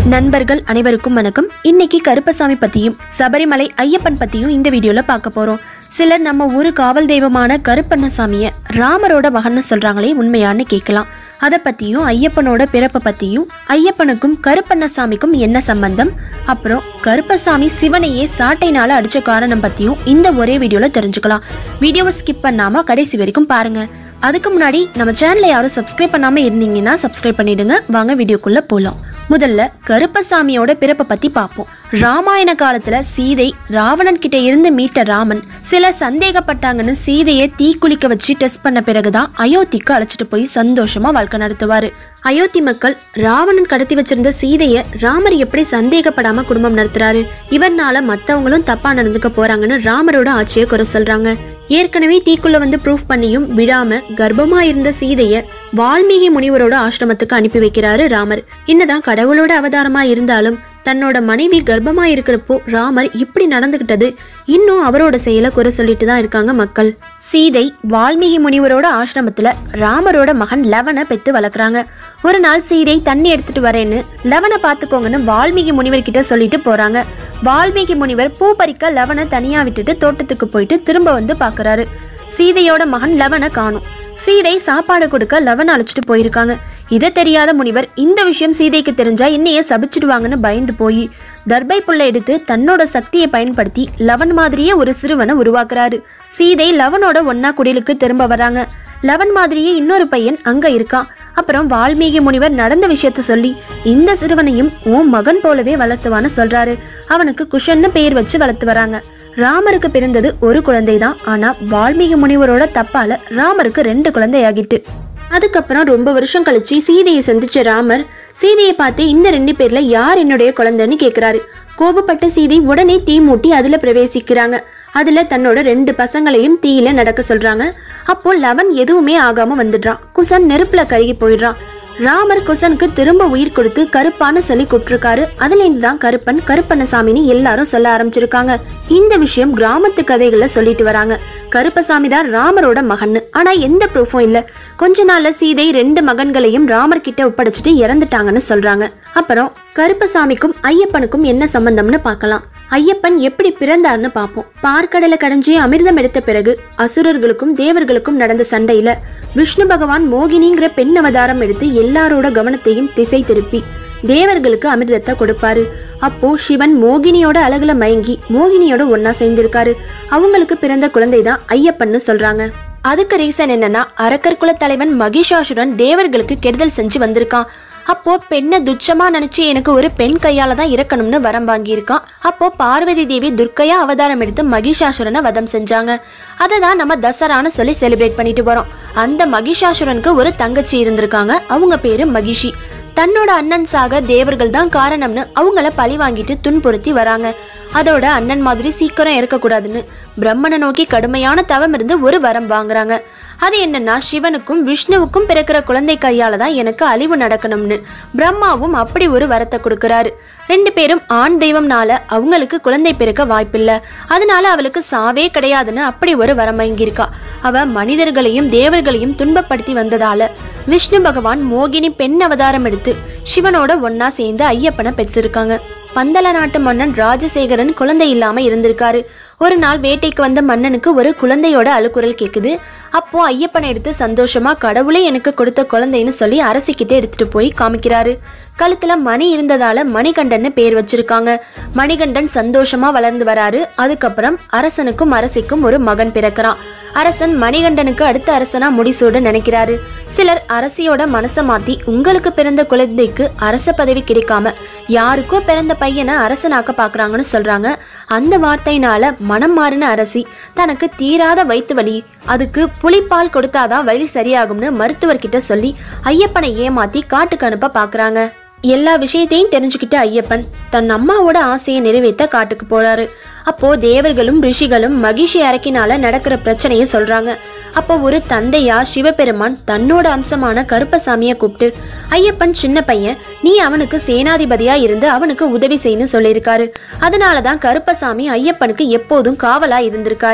நண்பர்கள் அனைவருக்கும் வணக்கம் இன்னைக்கு கருப்பசாமி பத்தியும் சபரிமலை ஐயப்பன் பத்தியும் இந்த வீடியோல பார்க்க போறோம் சிலர் நம்ம ஊரு காவல் தெய்வமான கருப்பண்ணசாமிய ராமரோட மகன்னு சொல்றாங்களே உண்மையான்னு கேட்கலாம் அதை பத்தியும் ஐயப்பனோட பிறப்பை பத்தியும் ஐயப்பனுக்கும் கருப்பண்ணசாமிக்கும் என்ன சம்பந்தம் அப்புறம் கருப்பசாமி சிவனையே சாட்டைனால அடிச்ச காரணம் பத்தியும் இந்த ஒரே வீடியோல தெரிஞ்சுக்கலாம் வீடியோவை ஸ்கிப் பண்ணாம கடைசி வரைக்கும் பாருங்க அதுக்கு முன்னாடி நம்ம சேனலை யாரும் சப்ஸ்கிரைப் பண்ணாம இருந்தீங்கன்னா சப்ஸ்கிரைப் பண்ணிடுங்க வாங்க வீடியோக்குள்ள போலாம் முதல்ல கருப்பசாமியோட பிறப்பை பத்தி பார்ப்போம் ராமாயண காலத்துல சீதை ராவணன் கிட்ட இருந்து மீட்ட ராமன் சிலர் சந்தேகப்பட்டாங்கன்னு சீதையை தீக்குளிக்க வச்சு டெஸ்ட் பண்ண பிறகுதான் அயோத்திக்கு அழைச்சிட்டு போய் சந்தோஷமா வாழ்க்கை நடத்துவாரு அயோத்தி மக்கள் ராவணன் கடத்தி வச்சிருந்த சீதைய ராமர் எப்படி சந்தேகப்படாம குடும்பம் நடத்துறாரு இவர்னால மத்தவங்களும் தப்பா நடந்துக்க போறாங்கன்னு ராமரோட ஆட்சியை குறை சொல்றாங்க ஏற்கனவே தீக்குள்ள வந்து ப்ரூஃப் பண்ணியும் விடாம கர்ப்பமா இருந்த சீதைய வால்மீகி முனிவரோட ஆசிரமத்துக்கு அனுப்பி வைக்கிறாரு ராமர் என்னதான் கடவுளோட அவதாரமா இருந்தாலும் தன்னோட மனைவி கர்ப்பமா இருக்கிறப்போ ராமர் இப்படி நடந்துகிட்டது இன்னும் அவரோட செயலை குறை சொல்லிட்டு தான் இருக்காங்க மக்கள் சீதை வால்மீகி முனிவரோட ஆசிரமத்துல ராமரோட மகன் லவனை பெற்று வளர்க்குறாங்க ஒரு நாள் சீதை தண்ணி எடுத்துட்டு வரேன்னு லவனை பார்த்துக்கோங்கன்னு வால்மீகி முனிவர் கிட்ட சொல்லிட்டு போறாங்க வால்மீகி முனிவர் பூ பறிக்க லவனை தனியா விட்டுட்டு தோட்டத்துக்கு போயிட்டு திரும்ப வந்து பார்க்கறாரு சீதையோட மகன் லவனை காணும் சீதை சாப்பாடு கொடுக்க லவன் அழைச்சிட்டு போயிருக்காங்க இதை தெரியாத முனிவர் இந்த விஷயம் சீதைக்கு தெரிஞ்சா என்னையே சபிச்சிடுவாங்கன்னு பயந்து போய் தர்பை புல்லை எடுத்து தன்னோட சக்தியை பயன்படுத்தி லவன் மாதிரியே ஒரு சிறுவனை உருவாக்குறாரு சீதை லவனோட ஒன்னா குடிலுக்கு திரும்ப வராங்க லவன் மாதிரியே இன்னொரு பையன் அங்க இருக்கான் அப்புறம் வால்மீகி முனிவர் நடந்த விஷயத்த சொல்லி இந்த சிறுவனையும் உன் மகன் போலவே வளர்த்துவான்னு சொல்றாரு அவனுக்கு குஷன்னு பெயர் வச்சு வளர்த்து வராங்க ராமருக்கு பிறந்தது ஒரு குழந்தை தான் ஆனா வால்மீகி முனிவரோட தப்பால ராமருக்கு ரெண்டு குழந்தை ஆகிட்டு அதுக்கப்புறம் ரொம்ப வருஷம் கழிச்சு சீதையை சந்திச்ச ராமர் சீதையை பார்த்து இந்த ரெண்டு பேர்ல யார் என்னுடைய குழந்தைன்னு கேக்குறாரு கோபப்பட்ட சீதை உடனே தீ மூட்டி அதுல பிரவேசிக்கிறாங்க அதுல தன்னோட ரெண்டு பசங்களையும் தீயில நடக்க சொல்றாங்க அப்போ லவன் எதுவுமே ஆகாம வந்துடுறான் குசன் நெருப்புல கருகி போயிடுறான் ராமர் குசனுக்கு திரும்ப உயிர் கொடுத்து கருப்பான சொல்லி கூப்பிட்டிருக்காரு அதுல இருந்து தான் கருப்பன் கருப்பண்ணசாமின்னு எல்லாரும் சொல்ல ஆரம்பிச்சிருக்காங்க இந்த விஷயம் கிராமத்து கதைகள்ல சொல்லிட்டு வராங்க கருப்பசாமி தான் ராமரோட மகன் ஆனா எந்த ப்ரூஃபும் இல்ல கொஞ்ச நாள்ல சீதை ரெண்டு மகன்களையும் ராமர் கிட்ட ஒப்படைச்சிட்டு இறந்துட்டாங்கன்னு சொல்றாங்க அப்புறம் கருப்பசாமிக்கும் ஐயப்பனுக்கும் என்ன சம்பந்தம்னு பார்க்கலாம் ஐயப்பன் எப்படி பிறந்தார்னு பார்ப்போம் பார்க்கடலை கடைஞ்சி அமிர்தம் எடுத்த பிறகு அசுரர்களுக்கும் தேவர்களுக்கும் நடந்த சண்டையில விஷ்ணு பகவான் மோகினிங்கிற பெண் அவதாரம் எடுத்து எல்லாரோட கவனத்தையும் திசை திருப்பி தேவர்களுக்கு அமிர்தத்தை கொடுப்பாரு அப்போ சிவன் மோகினியோட அழகுல மயங்கி மோகினியோட ஒன்னா சேர்ந்திருக்காரு அவங்களுக்கு பிறந்த குழந்தை தான் ஐயப்பன்னு சொல்றாங்க அதுக்கு ரீசன் என்னன்னா அரக்கர் குல தலைவன் மகிஷாசுரன் தேவர்களுக்கு கெடுதல் செஞ்சு வந்திருக்கான் அப்போ பெண்ணை துச்சமா நினைச்சு எனக்கு ஒரு பெண் கையால தான் இறக்கணும்னு வரம் வாங்கியிருக்கான் அப்போ பார்வதி தேவி துர்க்கையா அவதாரம் எடுத்து மகிஷாசுரனை வதம் செஞ்சாங்க அதை தான் நம்ம தசரான்னு சொல்லி செலிப்ரேட் பண்ணிட்டு வரோம் அந்த மகிஷாசுரனுக்கு ஒரு தங்கச்சி இருந்திருக்காங்க அவங்க பேரு மகிஷி தன்னோட அண்ணன் சாக தேவர்கள் தான் காரணம்னு அவங்கள பழி வாங்கிட்டு துன்புறுத்தி வராங்க அதோட அண்ணன் மாதிரி சீக்கிரம் இறக்கக்கூடாதுன்னு பிரம்மனை நோக்கி கடுமையான தவம் இருந்து ஒரு வரம் வாங்குறாங்க அது என்னன்னா சிவனுக்கும் விஷ்ணுவுக்கும் பிறக்கிற குழந்தை கையால தான் எனக்கு அழிவு நடக்கணும்னு பிரம்மாவும் அப்படி ஒரு வரத்தை கொடுக்கறாரு ரெண்டு பேரும் ஆண் தெய்வம்னால அவங்களுக்கு குழந்தை பிறக்க வாய்ப்பில்லை அதனால அவளுக்கு சாவே கிடையாதுன்னு அப்படி ஒரு வரம் வாங்கியிருக்கா அவ மனிதர்களையும் தேவர்களையும் துன்பப்படுத்தி வந்ததால விஷ்ணு பகவான் மோகினி பெண் அவதாரம் எடுத்து சிவனோட ஒன்னா சேர்ந்து ஐயப்பனை பெற்றிருக்காங்க பந்தல நாட்டு மன்னன் ராஜசேகரன் குழந்தை இல்லாம இருந்திருக்காரு ஒரு நாள் வேட்டைக்கு வந்த மன்னனுக்கு ஒரு குழந்தையோட அழுக்குரல் கேக்குது அப்போ ஐயப்பனை எடுத்து சந்தோஷமா கடவுளே எனக்கு கொடுத்த குழந்தைன்னு சொல்லி அரசிக்கிட்ட எடுத்துட்டு போய் காமிக்கிறாரு கழுத்துல மணி இருந்ததால மணிகண்டன்னு பேர் வச்சிருக்காங்க மணிகண்டன் சந்தோஷமா வளர்ந்து வராரு அதுக்கப்புறம் அரசனுக்கும் அரசிக்கும் ஒரு மகன் பிறக்கிறான் அரசன் மணிகண்டனுக்கு அடுத்த அரசனா முடிசூட நினைக்கிறாரு சிலர் அரசியோட மனசை மாத்தி உங்களுக்கு பிறந்த குழந்தைக்கு அரச பதவி கிடைக்காம யாருக்கோ பிறந்த பையனை அரசனாக்க பாக்குறாங்கன்னு சொல்றாங்க அந்த வார்த்தையினால மனம் மாறின அரசி தனக்கு தீராத வயிற்று வலி அதுக்கு புளிப்பால் கொடுத்தாதான் வலி சரியாகும்னு மருத்துவர்கிட்ட சொல்லி ஐயப்பனை ஏமாத்தி காட்டுக்கு அனுப்ப பாக்குறாங்க எல்லா விஷயத்தையும் தெரிஞ்சுக்கிட்ட ஐயப்பன் தன் அம்மாவோட ஆசையை நிறைவேற்ற காட்டுக்கு போறாரு அப்போ தேவர்களும் ரிஷிகளும் மகிஷி அரக்கினால நடக்கிற பிரச்சனையை சொல்றாங்க அப்போ ஒரு தந்தையா சிவபெருமான் தன்னோட அம்சமான கருப்பசாமியை கூப்பிட்டு ஐயப்பன் சின்ன பையன் நீ அவனுக்கு சேனாதிபதியா இருந்து அவனுக்கு உதவி செய்யணும் சொல்லியிருக்காரு அதனால தான் கருப்பசாமி ஐயப்பனுக்கு எப்போதும் காவலா இருந்திருக்காரு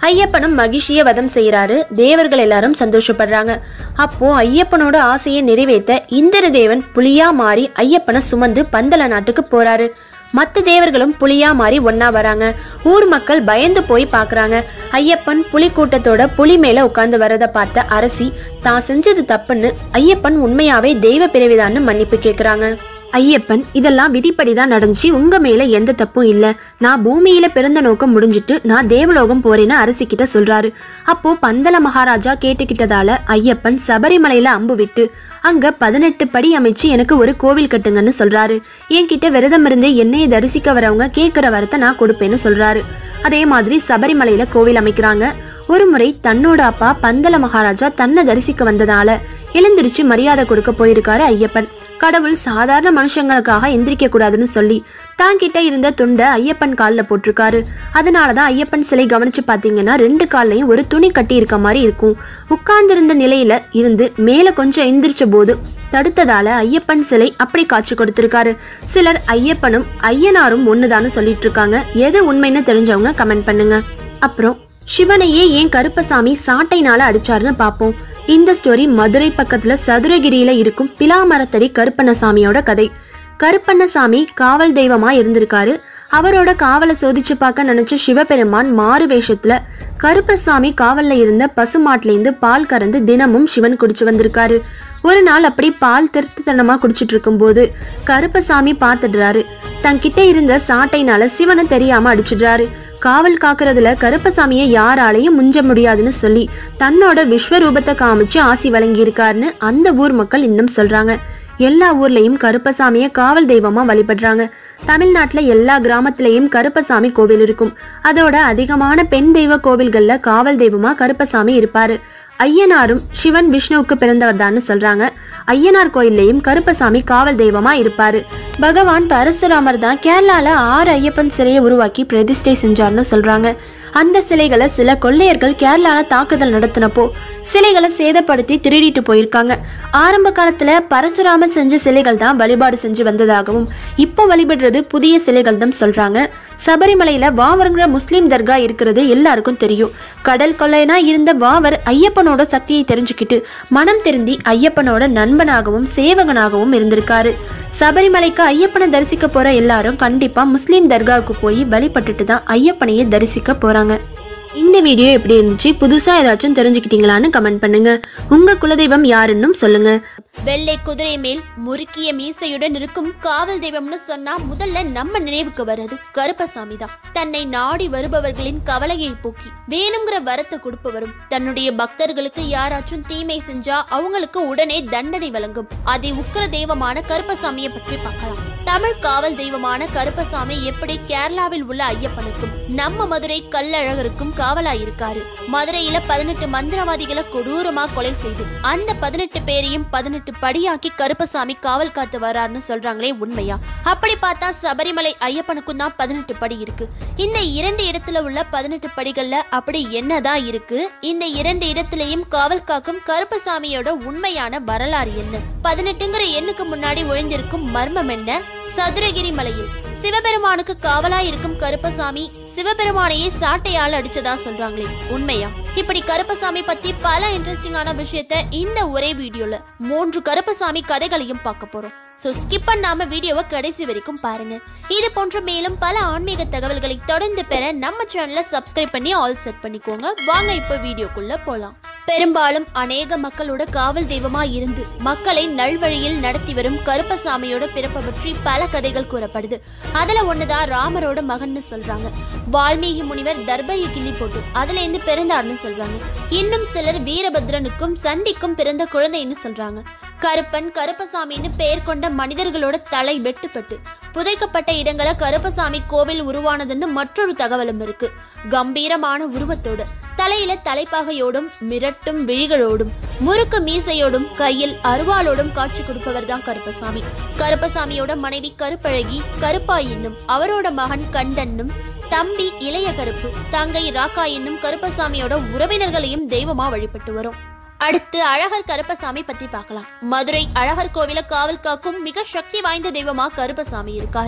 ஐயப்பனும் மகிழ்ச்சிய வதம் செய்யறாரு தேவர்கள் எல்லாரும் சந்தோஷப்படுறாங்க அப்போ ஐயப்பனோட ஆசையை நிறைவேற்ற இந்திர தேவன் புலியா மாறி ஐயப்பனை சுமந்து பந்தல நாட்டுக்கு போறாரு மற்ற தேவர்களும் புலியா மாறி ஒன்னா வராங்க ஊர் மக்கள் பயந்து போய் பார்க்கறாங்க ஐயப்பன் புலி கூட்டத்தோட புலி மேல உட்கார்ந்து வரத பார்த்த அரசி தான் செஞ்சது தப்புன்னு ஐயப்பன் உண்மையாவே தெய்வ பிறவிதான்னு மன்னிப்பு கேக்குறாங்க ஐயப்பன் இதெல்லாம் விதிப்படி தான் நடந்துச்சு உங்க மேல எந்த தப்பும் இல்ல நான் பூமியில பிறந்த நோக்கம் முடிஞ்சிட்டு நான் தேவலோகம் போறேன்னு அரசி கிட்ட சொல்றாரு அப்போ பந்தல மகாராஜா கேட்டுக்கிட்டதால ஐயப்பன் சபரிமலையில அம்பு விட்டு அங்க பதினெட்டு படி அமைச்சு எனக்கு ஒரு கோவில் கட்டுங்கன்னு சொல்றாரு என்கிட்ட விரதம் இருந்து என்னைய தரிசிக்க வரவங்க கேட்கிற வரத்தை நான் கொடுப்பேன்னு சொல்றாரு அதே மாதிரி சபரிமலையில கோவில் அமைக்கிறாங்க ஒரு முறை தன்னோட அப்பா பந்தல மகாராஜா தன்னை தரிசிக்க வந்ததால எழுந்திருச்சு மரியாதை கொடுக்க போயிருக்காரு ஐயப்பன் கடவுள் சாதாரண மனுஷங்களுக்காக எந்திரிக்க கூடாதுன்னு சொல்லி தான் கிட்ட இருந்த துண்டை ஐயப்பன் காலில் போட்டிருக்காரு அதனாலதான் ஐயப்பன் சிலை கவனிச்சு பார்த்தீங்கன்னா ரெண்டு கால்லையும் ஒரு துணி கட்டி இருக்க மாதிரி இருக்கும் உட்கார்ந்திருந்த நிலையில இருந்து மேல கொஞ்சம் எந்திரிச்ச போது தடுத்ததால ஐயப்பன் சிலை அப்படி காட்சி கொடுத்திருக்காரு சிலர் ஐயப்பனும் ஐயனாரும் ஒண்ணுதான்னு சொல்லிட்டு இருக்காங்க எது உண்மைன்னு தெரிஞ்சவங்க கமெண்ட் பண்ணுங்க அப்புறம் சிவனையே ஏன் கருப்பசாமி சாட்டைனால அடிச்சாருன்னு பார்ப்போம் இந்த ஸ்டோரி மதுரை பக்கத்துல சதுரகிரியில இருக்கும் பிலாமரத்தடி கருப்பண்ணசாமியோட கதை கருப்பண்ணசாமி காவல் தெய்வமா இருந்திருக்காரு அவரோட காவலை சோதிச்சு பார்க்க நினைச்ச சிவபெருமான் மாறு வேஷத்துல கருப்பசாமி காவல்ல இருந்த பசுமாட்டிலேருந்து பால் கறந்து தினமும் சிவன் குடிச்சு வந்திருக்காரு ஒரு நாள் அப்படி பால் திருட்டுத்தனமா குடிச்சிட்டு இருக்கும்போது கருப்பசாமி பார்த்துடுறாரு தன்கிட்ட இருந்த சாட்டைனால சிவனை தெரியாம அடிச்சிடுறாரு காவல் காக்குறதுல கருப்பசாமியை யாராலையும் முஞ்ச முடியாதுன்னு சொல்லி தன்னோட விஸ்வரூபத்தை காமிச்சு ஆசி வழங்கியிருக்காருன்னு அந்த ஊர் மக்கள் இன்னும் சொல்றாங்க எல்லா ஊர்லயும் கருப்பசாமியை காவல் தெய்வமா வழிபடுறாங்க தமிழ்நாட்டுல எல்லா கிராமத்திலையும் கருப்பசாமி கோவில் இருக்கும் அதோட அதிகமான பெண் தெய்வ கோவில்கள்ல காவல் தெய்வமா கருப்பசாமி இருப்பாரு ஐயனாரும் சிவன் விஷ்ணுவுக்கு பிறந்தவர் சொல்றாங்க ஐயனார் கோயில்லையும் கருப்பசாமி காவல் தெய்வமா இருப்பாரு பகவான் பரசுராமர் தான் கேரளால ஆறு ஐயப்பன் சிலையை உருவாக்கி பிரதிஷ்டை செஞ்சார்னு சொல்றாங்க அந்த சிலைகளை சில கொள்ளையர்கள் கேரளால தாக்குதல் நடத்தினப்போ சிலைகளை சேதப்படுத்தி திருடிட்டு போயிருக்காங்க ஆரம்ப காலத்துல பரசுராமர் செஞ்ச சிலைகள் தான் வழிபாடு செஞ்சு வந்ததாகவும் இப்போ வழிபடுறது புதிய சிலைகள் தான் சொல்றாங்க சபரிமலையில வாவருங்கிற முஸ்லீம் தர்கா இருக்கிறது எல்லாருக்கும் தெரியும் கடல் கொள்ளையனா இருந்த வாவர் ஐயப்பனோட சக்தியை தெரிஞ்சுக்கிட்டு மனம் திருந்தி ஐயப்பனோட நண்பனாகவும் சேவகனாகவும் இருந்திருக்காரு சபரிமலைக்கு ஐயப்பனை தரிசிக்க போற எல்லாரும் கண்டிப்பா முஸ்லீம் தர்காவுக்கு போய் வழிபட்டுட்டு தான் ஐயப்பனையே தரிசிக்க போறாங்க இந்த வீடியோ எப்படி இருந்துச்சு புதுசா ஏதாச்சும் தெரிஞ்சுக்கிட்டீங்களான்னு கமெண்ட் பண்ணுங்க உங்க குலதெய்வம் யாருன்னும் சொல்லுங்க வெள்ளை குதிரை மேல் முறுக்கிய மீசையுடன் இருக்கும் காவல் தெய்வம்னு சொன்னா முதல்ல நம்ம நினைவுக்கு வர்றது கருப்பசாமி தான் தன்னை நாடி வருபவர்களின் கவலையை போக்கி வேணுங்கிற வரத்தை கொடுப்பவரும் தன்னுடைய பக்தர்களுக்கு யாராச்சும் தீமை செஞ்சா அவங்களுக்கு உடனே தண்டனை வழங்கும் அதை உக்கிர தெய்வமான கருப்பசாமியை பற்றி பார்க்கலாம் தமிழ் காவல் தெய்வமான கருப்பசாமி எப்படி கேரளாவில் உள்ள ஐயப்பனுக்கும் நம்ம மதுரை கல்லழகருக்கும் காவலாயிருக்காரு மதுரையில பதினெட்டு மந்திரவாதிகளை கொடூரமா கொலை செய்து அந்த பதினெட்டு பேரையும் பதினெட்டு படியாக்கி கருப்பசாமி காவல் காத்து வராருன்னு சொல்றாங்களே உண்மையா அப்படி பார்த்தா சபரிமலை ஐயப்பனுக்கும் தான் பதினெட்டு படி இருக்கு இந்த இரண்டு இடத்துல உள்ள பதினெட்டு படிகள்ல அப்படி என்னதான் இருக்கு இந்த இரண்டு இடத்திலையும் காவல் காக்கும் கருப்பசாமியோட உண்மையான வரலாறு என்ன பதினெட்டுங்கிற எண்ணுக்கு முன்னாடி ஒழிந்திருக்கும் மர்மம் என்ன சதுரகிரி மலையில் சிவபெருமானுக்கு காவலாய் இருக்கும் கருப்பசாமி சிவபெருமானையே சாட்டையால் அடிச்சதா சொல்றாங்களே உண்மையா இப்படி கருப்பசாமி பத்தி பல இன்ட்ரெஸ்டிங்கான விஷயத்த இந்த ஒரே வீடியோல மூன்று கருப்பசாமி கதைகளையும் பார்க்க போறோம் சோ ஸ்கிப் பண்ணாம வீடியோவை கடைசி வரைக்கும் பாருங்க இது போன்ற மேலும் பல ஆன்மீக தகவல்களை தொடர்ந்து பெற நம்ம சேனலை சப்ஸ்கிரைப் பண்ணி ஆல் செட் பண்ணிக்கோங்க வாங்க இப்போ வீடியோக்குள்ள போலாம் பெரும்பாலும் அநேக மக்களோட காவல் தெய்வமா இருந்து மக்களை நல்வழியில் நடத்தி வரும் கருப்பசாமியோட பிறப்பை பற்றி பல கதைகள் கூறப்படுது அதுல ஒண்ணுதான் ராமரோட மகன்னு சொல்றாங்க வால்மீகி முனிவர் தர்பையை கிள்ளி போட்டு அதுல இருந்து பிறந்தார்னு சொல்றாங்க இன்னும் சிலர் வீரபத்ரனுக்கும் சண்டிக்கும் பிறந்த குழந்தைன்னு சொல்றாங்க கருப்பன் கருப்பசாமின்னு பெயர் கொண்ட மனிதர்களோட தலை வெட்டுப்பட்டு புதைக்கப்பட்ட இடங்கள கருப்பசாமி கோவில் உருவானதுன்னு மற்றொரு தகவலும் இருக்கு கம்பீரமான உருவத்தோடு தலையில தலைப்பாகையோடும் மிரட்டும் விழிகளோடும் முறுக்கு மீசையோடும் கையில் அருவாளோடும் காட்சி கொடுப்பவர் தான் கருப்பசாமி கருப்பசாமியோட மனைவி கருப்பழகி கருப்பா என்னும் அவரோட மகன் கண்டன்னும் தம்பி இளைய கருப்பு தங்கை ராக்கா என்னும் கருப்பசாமியோட உறவினர்களையும் தெய்வமா வழிபட்டு வரும் அடுத்து அழகர் கருப்பசாமி பத்தி பார்க்கலாம் மதுரை அழகர் கோவில காவல் காக்கும் மிக சக்தி வாய்ந்த தெய்வமா கருப்பசாமி இருக்காரு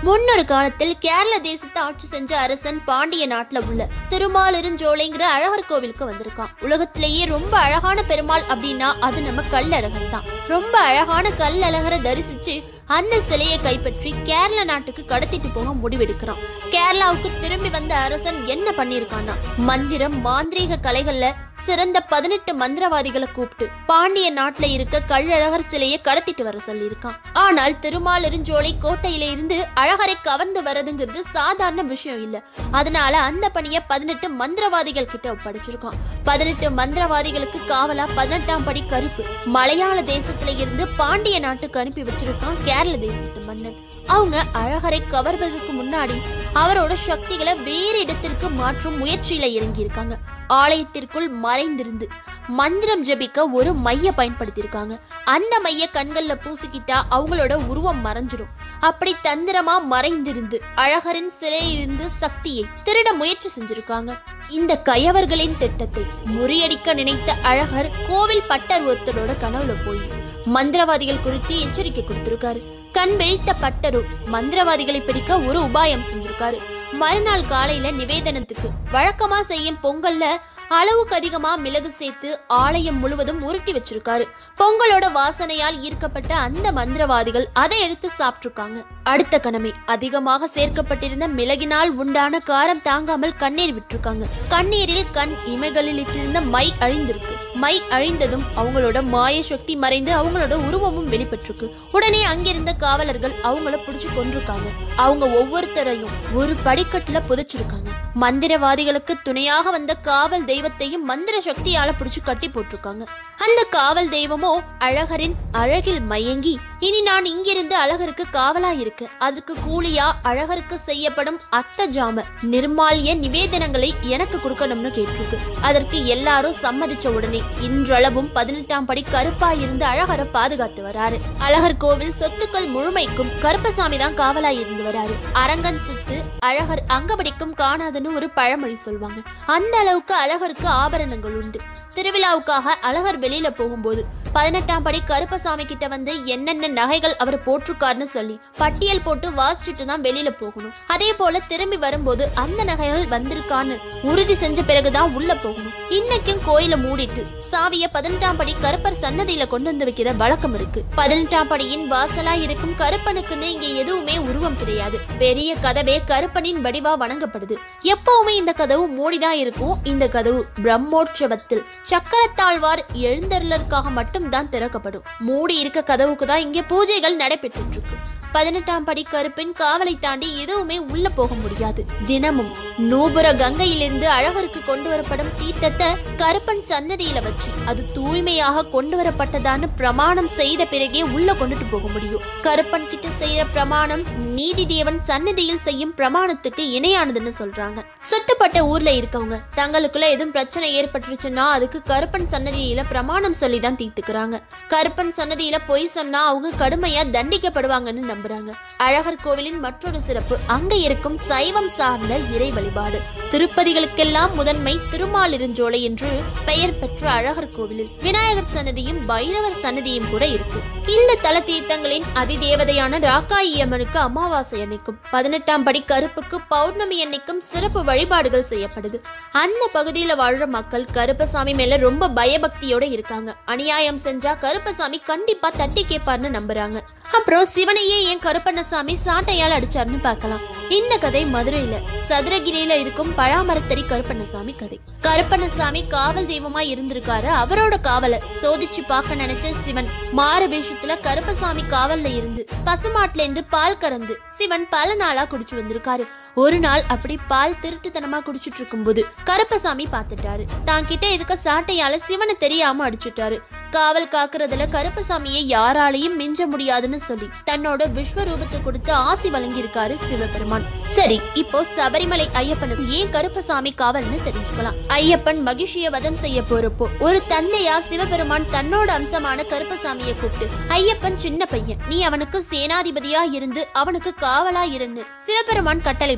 முன்னொரு காலத்தில் கேரள தேசத்தை ஆட்சி செஞ்ச அரசன் பாண்டிய நாட்டுல உள்ள திருமாலிருஞ்சோலைங்கிற அழகர் கோவிலுக்கு வந்திருக்கான் உலகத்திலேயே ரொம்ப அழகான பெருமாள் அப்படின்னா அது நம்ம கல்லழகர் தான் ரொம்ப அழகான கல்லழகரை தரிசிச்சு அந்த சிலையை கைப்பற்றி கேரள நாட்டுக்கு கடத்திட்டு போக முடிவெடுக்கிறான் கேரளாவுக்கு திரும்பி வந்த அரசன் என்ன பண்ணிருக்கான்னா மந்திரம் மாந்திரீக கலைகள்ல சிறந்த பதினெட்டு மந்திரவாதிகளை கூப்பிட்டு பாண்டிய நாட்டுல இருக்க கள்ளழகர் சிலையை கடத்திட்டு வர சொல்லியிருக்கான் ஆனால் திருமாலிருஞ்சோலை கோட்டையில இருந்து அழகரை கவர்ந்து வரதுங்கிறது சாதாரண விஷயம் இல்ல அதனால அந்த பணியை பதினெட்டு மந்திரவாதிகள் கிட்ட ஒப்படைச்சிருக்கான் பதினெட்டு மந்திரவாதிகளுக்கு காவலா பதினெட்டாம் படி கருப்பு மலையாள தேசத்துல இருந்து பாண்டிய நாட்டுக்கு அனுப்பி வச்சிருக்கான் கேரள தேசத்து மன்னன் அவங்க அழகரை கவர்வதற்கு முன்னாடி அவரோட சக்திகளை வேறு இடத்திற்கு மாற்றும் முயற்சியில இறங்கி இருக்காங்க ஆலயத்திற்குள் மறைந்திருந்து மந்திரம் ஜெபிக்க ஒரு மைய பயன்படுத்தியிருக்காங்க அந்த மைய கண்கள்ல பூசிக்கிட்டா அவங்களோட உருவம் மறைஞ்சிரும் அப்படி தந்திரமா மறைந்திருந்து அழகரின் சிலையிலிருந்து சக்தியை திருட முயற்சி செஞ்சிருக்காங்க இந்த கயவர்களின் திட்டத்தை முறியடிக்க நினைத்த அழகர் கோவில் பட்டர் ஒருத்தரோட கனவுல போய் மந்திரவாதிகள் குறித்து எச்சரிக்கை கொடுத்திருக்காரு கண் விழித்த பட்டரு மந்திரவாதிகளை பிடிக்க ஒரு உபாயம் செஞ்சிருக்காரு மறுநாள் காலையில நிவேதனத்துக்கு வழக்கமா செய்யும் பொங்கல்ல அளவுக்கு அதிகமா மிளகு சேர்த்து ஆலயம் முழுவதும் உருட்டி வச்சிருக்காரு பொங்கலோட வாசனையால் ஈர்க்கப்பட்ட அந்த மந்திரவாதிகள் அதை எடுத்து சாப்பிட்டிருக்காங்க அடுத்த கணமே அதிகமாக சேர்க்கப்பட்டிருந்த மிளகினால் உண்டான காரம் தாங்காமல் கண்ணீர் விட்டிருக்காங்க கண்ணீரில் கண் இமைகளில் இட்டிருந்த மை அழிந்திருக்கு மை அழிந்ததும் அவங்களோட மாய சக்தி மறைந்து அவங்களோட உருவமும் வெளிப்பட்டிருக்கு உடனே அங்கிருந்த காவலர்கள் அவங்கள பிடிச்சு கொண்டிருக்காங்க அவங்க ஒவ்வொருத்தரையும் ஒரு படிக்கட்டுல புதைச்சிருக்காங்க மந்திரவாதிகளுக்கு துணையாக வந்த காவல் தெய்வத்தையும் மந்திர சக்தியால பிடிச்சு கட்டி போட்டிருக்காங்க அந்த காவல் தெய்வமோ அழகரின் அழகில் மயங்கி இனி நான் இங்கிருந்து அழகருக்கு காவலா இருக்கு அதற்கு கூலியா அழகருக்கு செய்யப்படும் அர்த்த ஜாம நிர்மால்ய நிவேதனங்களை எனக்கு கொடுக்கணும்னு கேட்டிருக்கு அதற்கு எல்லாரும் சம்மதிச்ச உடனே இன்றளவும் பதினெட்டாம் படி கருப்பா இருந்து அழகரை பாதுகாத்து வராரு அழகர் கோவில் சொத்துக்கள் முழுமைக்கும் கருப்பசாமி தான் காவலா இருந்து வராரு அரங்கன் சித்து அழகர் அங்கபடிக்கும் காணாதுன்னு ஒரு பழமொழி சொல்வாங்க அந்த அளவுக்கு அழகருக்கு ஆபரணங்கள் உண்டு திருவிழாவுக்காக அழகர் வெளியில போகும்போது பதினெட்டாம் படி கருப்பசாமி கிட்ட வந்து என்னென்ன நகைகள் அவர் போட்டிருக்காருன்னு சொல்லி பட்டியல் போட்டு வாசிச்சுட்டு தான் வெளியில போகணும் அதே போல திரும்பி வரும்போது அந்த நகைகள் வந்திருக்கான்னு உறுதி செஞ்ச பிறகுதான் உள்ள போகணும் இன்னைக்கும் கோயில மூடிட்டு சாவிய பதினெட்டாம் படி கருப்பர் சன்னதியில கொண்டு வந்து வைக்கிற வழக்கம் இருக்கு பதினெட்டாம் படியின் வாசலா இருக்கும் கருப்பனுக்குன்னு இங்க எதுவுமே உருவம் கிடையாது பெரிய கதவே கருப்பனின் வடிவா வணங்கப்படுது எப்பவுமே இந்த கதவு மூடிதான் இருக்கும் இந்த கதவு பிரம்மோற்சவத்தில் சக்கரத்தாழ்வார் எழுந்தருளருக்காக மட்டும்தான் திறக்கப்படும் மூடி இருக்க கதவுக்கு தான் இங்கே பூஜைகள் நடைபெற்று இருக்கு பதினெட்டாம் படி கருப்பின் காவலை தாண்டி எதுவுமே உள்ள போக முடியாது தினமும் நூபுர கங்கையிலிருந்து அழகருக்கு கொண்டு வரப்படும் தீர்த்தத்தை கருப்பன் சன்னதியில வச்சு அது தூய்மையாக கொண்டு வரப்பட்டதான்னு பிரமாணம் செய்த பிறகே உள்ள கொண்டுட்டு போக முடியும் கருப்பன் கிட்ட செய்யற பிரமாணம் நீதி தேவன் சன்னதியில் செய்யும் பிரமாணத்துக்கு இணையானதுன்னு சொல்றாங்க சுத்தப்பட்ட ஊர்ல இருக்கவங்க தங்களுக்குள்ள எதுவும் பிரச்சனை ஏற்பட்டுருச்சுன்னா அதுக்கு கருப்பன் சன்னதியில பிரமாணம் சொல்லி தான் தீர்த்துக்கிறாங்க கருப்பன் சன்னதியில பொய் சொன்னா அவங்க கடுமையா தண்டிக்கப்படுவாங்கன்னு நம்புறாங்க அழகர் கோவிலின் மற்றொரு சிறப்பு அங்க இருக்கும் சைவம் சார்ந்த இறை வழிபாடு திருப்பதிகளுக்கெல்லாம் முதன்மை திருமாலிருஞ்சோலை என்று பெயர் பெற்ற அழகர் கோவிலில் விநாயகர் சன்னதியும் பைரவர் சன்னதியும் கூட இருக்கு இந்த தல தீர்த்தங்களின் அதிதேவதையான ராக்காயி அம்மனுக்கு அமாவாசை அன்னைக்கும் பதினெட்டாம் படி கருப்புக்கு பௌர்ணமி அன்னைக்கும் சிறப்பு வழிபாடுகள் செய்யப்படுது அந்த பகுதியில வாழ்ற மக்கள் கருப்பசாமி மேல ரொம்ப பயபக்தியோட இருக்காங்க அநியாயம் செஞ்சா கருப்பசாமி கண்டிப்பா தட்டி கேட்பார்னு நம்புறாங்க அப்புறம் சிவனையே ஏன் கருப்பண்ணசாமி சாட்டையால் அடிச்சாருன்னு பார்க்கலாம் இந்த கதை மதுரையில சதுரகிரியில இருக்கும் பழாமரத்தடி கருப்பண்ணசாமி கதை கருப்பண்ணசாமி காவல் தெய்வமா இருந்திருக்காரு அவரோட காவலை சோதிச்சு பார்க்க நினைச்ச சிவன் மாறு வேஷத்துல கருப்பசாமி காவல்ல இருந்து பசுமாட்டுல இருந்து பால் கறந்து சிவன் பல நாளா குடிச்சு வந்திருக்காரு ஒரு நாள் அப்படி பால் திருட்டுத்தனமா குடிச்சிட்டு இருக்கும்போது கருப்பசாமி பார்த்துட்டாரு தான் கிட்ட இருக்க சாட்டையால சிவனை தெரியாம அடிச்சுட்டாரு காவல் காக்குறதுல கருப்பசாமியை யாராலையும் மிஞ்ச முடியாதுன்னு சொல்லி தன்னோட விஸ்வரூபத்தை கொடுத்து ஆசி வழங்கியிருக்காரு சிவபெருமான் சரி இப்போ சபரிமலை ஐயப்பனுக்கு ஏன் கருப்பசாமி காவல்னு தெரிஞ்சுக்கலாம் ஐயப்பன் மகிழ்ச்சிய வதம் செய்ய போறப்போ ஒரு தந்தையா சிவபெருமான் தன்னோட அம்சமான கருப்பசாமியை கூப்பிட்டு ஐயப்பன் சின்ன பையன் நீ அவனுக்கு சேனாதிபதியா இருந்து அவனுக்கு காவலா இருந்து சிவபெருமான் கட்டளை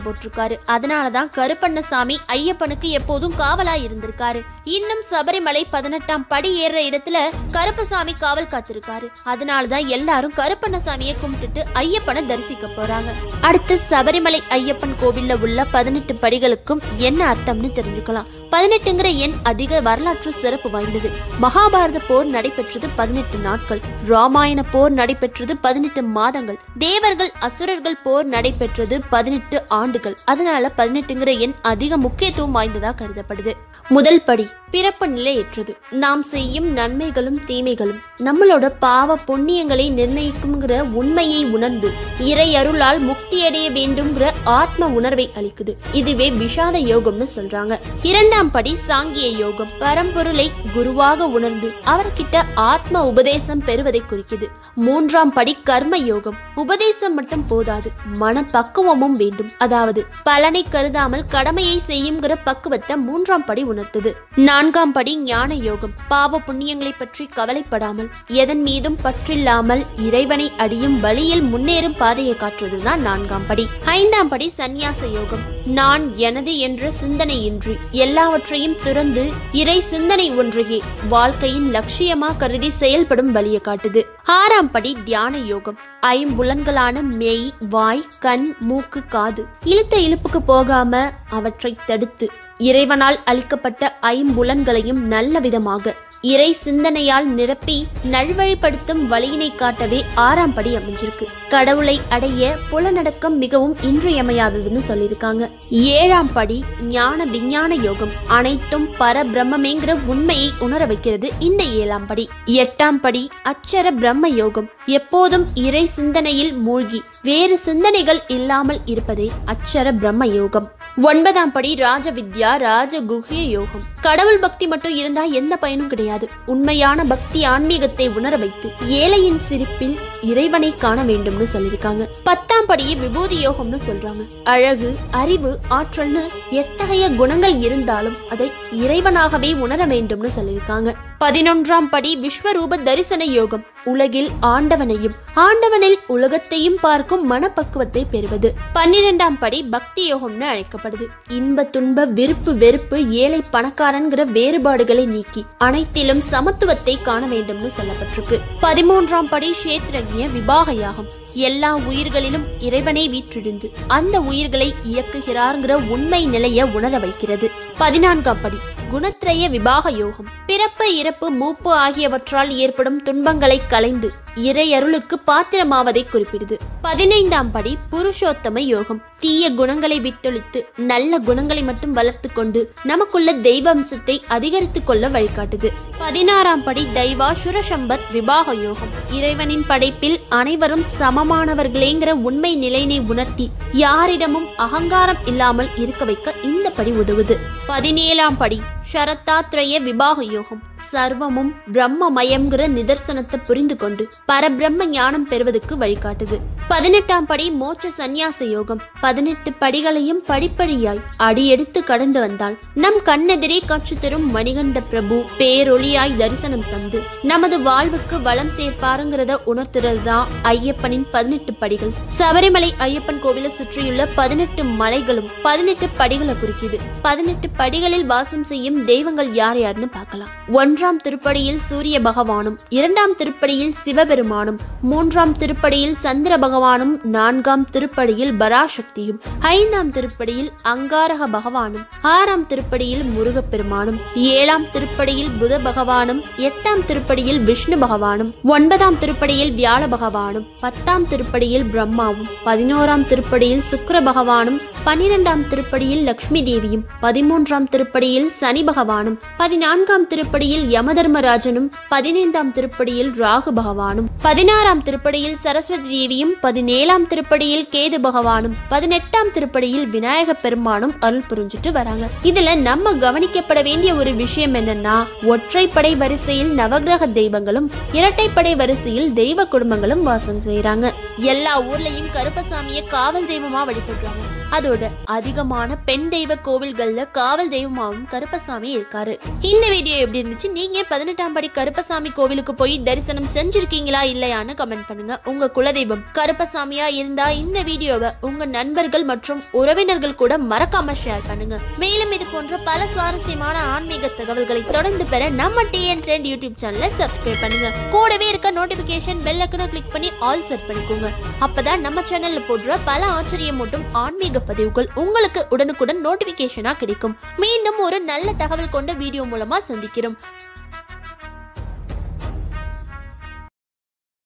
போட்டிருக்காரு அதனாலதான் கருப்பண்ணசாமி ஐயப்பனுக்கு எப்போதும் காவலா இருந்திருக்காரு இன்னும் சபரிமலை பதினெட்டாம் படி ஏறுற இடத்துல கருப்பசாமி காவல் காத்திருக்காரு அதனாலதான் எல்லாரும் கருப்பண்ணசாமியை கும்பிட்டுட்டு ஐயப்பனை தரிசிக்க போறாங்க அடுத்து சபரிமலை ஐயப்பன் கோவில்ல உள்ள பதினெட்டு படிகளுக்கும் என்ன அர்த்தம்னு தெரிஞ்சுக்கலாம் பதினெட்டுங்கிற எண் அதிக வரலாற்று சிறப்பு வாய்ந்தது மகாபாரத போர் நடைபெற்றது பதினெட்டு நாட்கள் ராமாயண போர் நடைபெற்றது பதினெட்டு மாதங்கள் தேவர்கள் அசுரர்கள் போர் நடைபெற்றது பதினெட்டு ஆண்டுகள் அதனால பதினெட்டுங்கிற எண் அதிக முக்கியத்துவம் வாய்ந்ததா கருதப்படுது முதல் படி பிறப்பு நிலையற்றது நாம் செய்யும் நன்மைகளும் தீமைகளும் நம்மளோட பாவ புண்ணியங்களை நிர்ணயிக்கும்ங்கிற உண்மையை உணர்ந்து இறை அருளால் முக்தி அடைய வேண்டும்ங்கிற ஆத்ம உணர்வை அளிக்குது இதுவே விஷாத யோகம்னு சொல்றாங்க இரண்டாம் படி சாங்கிய யோகம் பரம்பொருளை குருவாக உணர்ந்து அவர்கிட்ட ஆத்ம உபதேசம் பெறுவதை குறிக்குது மூன்றாம் படி கர்ம யோகம் உபதேசம் மட்டும் போதாது மன பக்குவமும் வேண்டும் அதாவது பலனை கருதாமல் கடமையை செய்யுங்கிற பக்குவத்தை மூன்றாம் படி உணர்த்துது நான்காம் படி ஞான யோகம் பாவ புண்ணியங்களை பற்றி கவலைப்படாமல் எதன் மீதும் பற்றில்லாமல் இறைவனை அடியும் வழியில் முன்னேறும் பாதையை காட்டுறதுதான் நான்காம் படி ஐந்தாம் படி சந்நியாச யோகம் நான் எனது என்ற சிந்தனையின்றி எல்லாவற்றையும் துறந்து இறை சிந்தனை ஒன்றையே வாழ்க்கையின் லட்சியமா கருதி செயல்படும் வழியை காட்டுது ஆறாம் படி தியான யோகம் ஐம்புலன்களான மெய் வாய் கண் மூக்கு காது இழுத்த இழுப்புக்கு போகாம அவற்றை தடுத்து இறைவனால் அளிக்கப்பட்ட ஐம்புலன்களையும் நல்ல விதமாக இறை சிந்தனையால் நிரப்பி நல்வழிப்படுத்தும் வழியினை காட்டவே ஆறாம் படி அமைஞ்சிருக்கு கடவுளை அடைய புலனடக்கம் மிகவும் இன்றியமையாததுன்னு சொல்லியிருக்காங்க ஏழாம் படி ஞான விஞ்ஞான யோகம் அனைத்தும் பரபிரம்மமேங்கிற உண்மையை உணர வைக்கிறது இந்த ஏழாம் படி எட்டாம் படி அச்சர பிரம்ம யோகம் எப்போதும் இறை சிந்தனையில் மூழ்கி வேறு சிந்தனைகள் இல்லாமல் இருப்பதே அச்சர பிரம்ம யோகம் ஒன்பதாம் படி ராஜ வித்யா ராஜ குஹ்ய யோகம் கடவுள் பக்தி மட்டும் இருந்தா எந்த பயனும் கிடையாது உண்மையான பக்தி ஆன்மீகத்தை உணர வைத்து ஏழையின் சிரிப்பில் இறைவனை காண வேண்டும்னு சொல்லியிருக்காங்க பத்தாம் படியை விபூதி யோகம்னு சொல்றாங்க அழகு அறிவு ஆற்றல்னு எத்தகைய குணங்கள் இருந்தாலும் அதை இறைவனாகவே உணர வேண்டும்னு சொல்லியிருக்காங்க பதினொன்றாம் படி விஸ்வரூப தரிசன யோகம் உலகில் ஆண்டவனையும் ஆண்டவனில் உலகத்தையும் பார்க்கும் மனப்பக்குவத்தை பெறுவது பன்னிரெண்டாம் படி பக்தி யோகம்னு அழைக்கப்படுது இன்ப துன்ப விருப்பு வெறுப்பு ஏழை பணக்காரன்கிற வேறுபாடுகளை நீக்கி அனைத்திலும் சமத்துவத்தை காண வேண்டும்னு சொல்லப்பட்டிருக்கு பதிமூன்றாம் படி கஷேத்ரஜ்ய விபாக யாகம் எல்லா உயிர்களிலும் இறைவனை வீற்றிருந்து அந்த உயிர்களை இயக்குகிறார்ங்கிற உண்மை நிலைய உணர வைக்கிறது பதினான்காம் படி குணத்ரய விபாக யோகம் பிறப்பு இறப்பு மூப்பு ஆகியவற்றால் ஏற்படும் துன்பங்களை களைந்து இறை அருளுக்கு பாத்திரமாவதை குறிப்பிடுது பதினைந்தாம் படி புருஷோத்தம யோகம் தீய குணங்களை விட்டொழித்து நல்ல குணங்களை மட்டும் வளர்த்து கொண்டு நமக்குள்ள தெய்வ அம்சத்தை அதிகரித்துக் கொள்ள வழிகாட்டுது பதினாறாம் படி தைவாசுர சம்பத் விபாக யோகம் இறைவனின் படைப்பில் அனைவரும் சமமானவர்களேங்கிற உண்மை நிலையினை உணர்த்தி யாரிடமும் அகங்காரம் இல்லாமல் இருக்க வைக்க இந்த படி உதவுது பதினேழாம் படி ஷரத்தாத்ரய விபாக யோகம் சர்வமும் பிரம்மமயம்ங்கிற நிதர்சனத்தை புரிந்து கொண்டு பரபிரம்ம ஞானம் பெறுவதற்கு வழிகாட்டுது பதினெட்டாம் படி மோட்ச சந்நியாச யோகம் பதினெட்டு படிகளையும் படிப்படியாய் அடியெடுத்து கடந்து வந்தால் நம் கண்ணெதிரே காட்சி தரும் மணிகண்ட பிரபு பேரொளியாய் தரிசனம் தந்து நமது வாழ்வுக்கு வளம் சேர்ப்பாருங்கிறத உணர்த்துறது தான் ஐயப்பனின் பதினெட்டு படிகள் சபரிமலை ஐயப்பன் கோவிலை சுற்றியுள்ள பதினெட்டு மலைகளும் பதினெட்டு படிகளை குறிக்குது பதினெட்டு படிகளில் வாசம் செய்யும் தெய்வங்கள் யார் யாருன்னு பார்க்கலாம் ஒன்றாம் திருப்படியில் சூரிய பகவானும் இரண்டாம் திருப்படியில் சிவபெருமானும் மூன்றாம் திருப்படியில் சந்திர பகவானும் நான்காம் திருப்படியில் பராசக்தியும் ஐந்தாம் திருப்படியில் அங்காரக பகவானும் ஆறாம் திருப்படியில் முருகப்பெருமானும் ஏழாம் திருப்படியில் புத பகவானும் எட்டாம் திருப்படியில் விஷ்ணு பகவானும் ஒன்பதாம் திருப்படியில் வியாழ பகவானும் பத்தாம் திருப்படியில் பிரம்மாவும் பதினோராம் திருப்படியில் சுக்கிர பகவானும் பன்னிரெண்டாம் திருப்படியில் லக்ஷ்மி தேவியும் பதிமூன்றாம் திருப்படியில் சனி பகவானும் பதினான்காம் திருப்படியில் யமதர்மராஜனும் பதினைந்தாம் திருப்படியில் ராகு பகவானும் பதினாறாம் திருப்படியில் சரஸ்வதி தேவியும் பதினேழாம் திருப்படியில் கேது பகவானும் பதினெட்டாம் திருப்படியில் விநாயக பெருமானும் அருள் புரிஞ்சுட்டு வராங்க இதுல நம்ம கவனிக்கப்பட வேண்டிய ஒரு விஷயம் என்னன்னா ஒற்றைப்படை வரிசையில் நவகிரக தெய்வங்களும் இரட்டைப்படை வரிசையில் தெய்வ குடும்பங்களும் வாசம் செய்யறாங்க எல்லா ஊர்லயும் கருப்பசாமியை காவல் தெய்வமா வழிபடுறாங்க அதோட அதிகமான பெண் தெய்வ கோவில்கள்ல காவல் தெய்வமாவும் கருப்பசாமி இருக்காரு இந்த வீடியோ எப்படி இருந்துச்சு நீங்க பதினெட்டாம் படி கருப்பசாமி கோவிலுக்கு போய் தரிசனம் செஞ்சிருக்கீங்களா இல்லையான்னு கமெண்ட் பண்ணுங்க உங்க குலதெய்வம் கருப்பசாமியா இருந்தா இந்த வீடியோவை உங்க நண்பர்கள் மற்றும் உறவினர்கள் கூட மறக்காம ஷேர் பண்ணுங்க மேலும் இது போன்ற பல சுவாரஸ்யமான ஆன்மீக தகவல்களை தொடர்ந்து பெற நம்ம டிஎன் ட்ரெண்ட் யூடியூப் சேனலை சப்ஸ்கிரைப் பண்ணுங்க கூடவே இருக்க நோட்டிபிகேஷன் பெல் ஐக்கனை கிளிக் பண்ணி ஆல் செட் பண்ணிக்கோங்க அப்பதான் நம்ம சேனல்ல போடுற பல ஆச்சரியமூட்டும் ஆன்மீக பதிவுகள் உங்களுக்கு உடனுக்குடன் நோட்டிபிகேஷனா கிடைக்கும் மீண்டும் ஒரு நல்ல தகவல் கொண்ட வீடியோ மூலமா சந்திக்கிறோம்